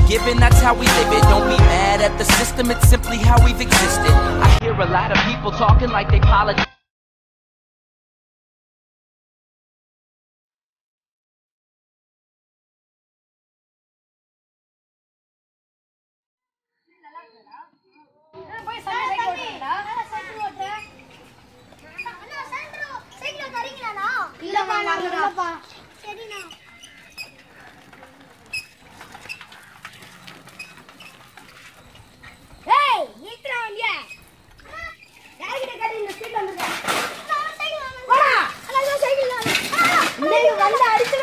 given, that's how we live it. Don't be mad at the system, it's simply how we've existed. I hear a lot of people talking like they politics. போய் cycle ஓட்டுறா இல்லப்பா நாங்க இல்லப்பா ஏய் நிறுத்துறா வண்டிய யார்கிட்ட கேட்டு இந்த ஸ்பீட் வந்திருக்க போடா இன்னைக்கு வந்து அடிச்சு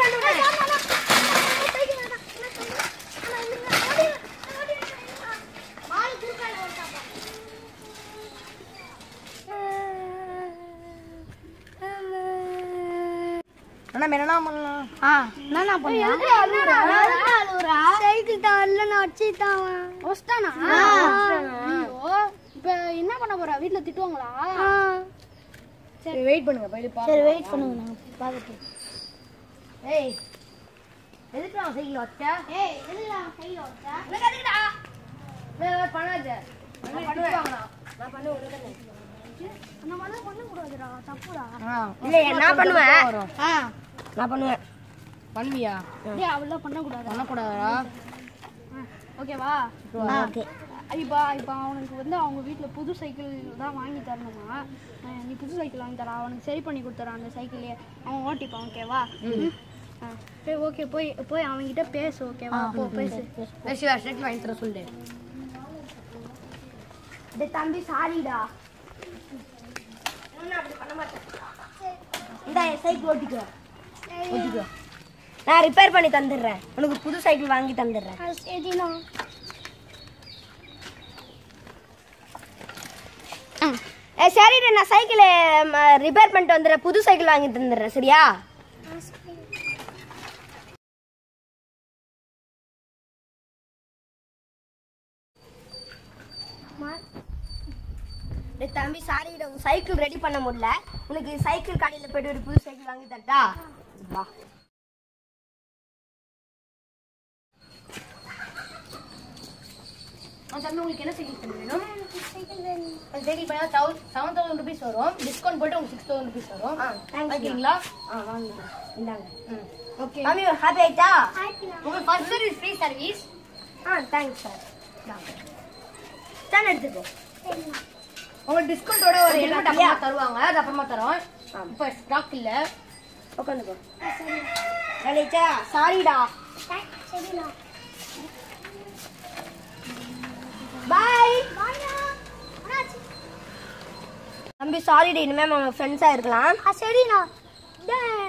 அண்ணா என்ன பண்ணலாம் ஆ என்ன பண்ணா சைக்கிள் தான் இல்லைன்னு அடிச்சுட்டான் வச்சிட்டானா ஐயோ இப்ப என்ன பண்ண போறா வீட்ல திட்டுவாங்களா சரி வெயிட் பண்ணுங்க போய் பா சரி வெயிட் பண்ணுங்க நான் பார்த்துட்டு ஏய் எதுக்கு நான் சைக்கிள் வச்ச ஏய் இல்ல கையில வச்சா நான் பண்ணாத நான் பண்ணுவேன் நான் பண்ணுவேன் அந்த மாதிரி பண்ண கூடாதுடா தப்புடா இல்ல நான் பண்ணுவேன் நான் பண்ணுவேன் பண்ணுவியா டேய் அவள பண்ண கூடாது பண்ணக்கூடாதா ஓகேவா ஓகே இப்போ இப்போ அவனுக்கு வந்து அவங்க வீட்டில் புது சைக்கிள் தான் வாங்கி தரணுமா அஹ் நீ புது சைக்கிள் வாங்கி தர அவனுக்கு சரி பண்ணி கொடுத்துறான் அந்த சைக்கிளையே அவன் ஓட்டிப்பான் ஓகேவா ஆ சரி ஓகே போய் போய் அவன்கிட்ட பேசு ஓகேவா போ பேசு சிவா ஷர்ட் வாங்கி தர சொல்லு டேய் தம்பி சாரிடா இந்த சைக்கிள் ஓட்டிக்கோ ஓட்டிக்கோ நான் ரிப்பேர் பண்ணி தந்துடுறேன் உனக்கு புது சைக்கிள் வாங்கி தந்துடுறேன் சரிண்ணா ஏ சரிடா நான் சைக்கிள் ரிப்பேர் பண்ணிட்டு வந்துடுறேன் புது சைக்கிள் வாங்கி தந்துடுறேன் சரியா டேய் தம்பி சாரிடா உன் சைக்கிள் ரெடி பண்ண முடியல உனக்கு சைக்கிள் கடையில் போயிட்டு ஒரு புது சைக்கிள் வாங்கி தரட்டா வா தம்பி உங்களுக்கு என்ன சைக்கிள் வேணும் சைக்கிள் பண்ணா தௌ செவன் தௌசண்ட் ருபீஸ் வரும் டிஸ்கவுண்ட் போட்டு உங்களுக்கு சிக்ஸ் தௌசண்ட் ருபீஸ் வரும் வாங்கிக்கிறீங்களா ஆ வாங்க இந்தாங்க ஓகே மாமி ஹாப்பி ஆயிட்டா உங்களுக்கு first service free service ah thanks sir தான் எடுத்துக்கோ உங்களுக்கு டிஸ்கவுண்டோட ஒரு ஹெல்மெட் அப்புறமா தருவாங்க அது அப்புறமா தரோம் இப்போ ஸ்டாக் இல்ல உட்காந்துக்கோ கணேச்சா சாரிடா சரிண்ணா பாய் வாங்க அண்ணாச்சி தம்பி சாரிடா இனிமே நம்ம ஃப்ரெண்ட்ஸா இருக்கலாம் ஆ சரிண்ணா டேய்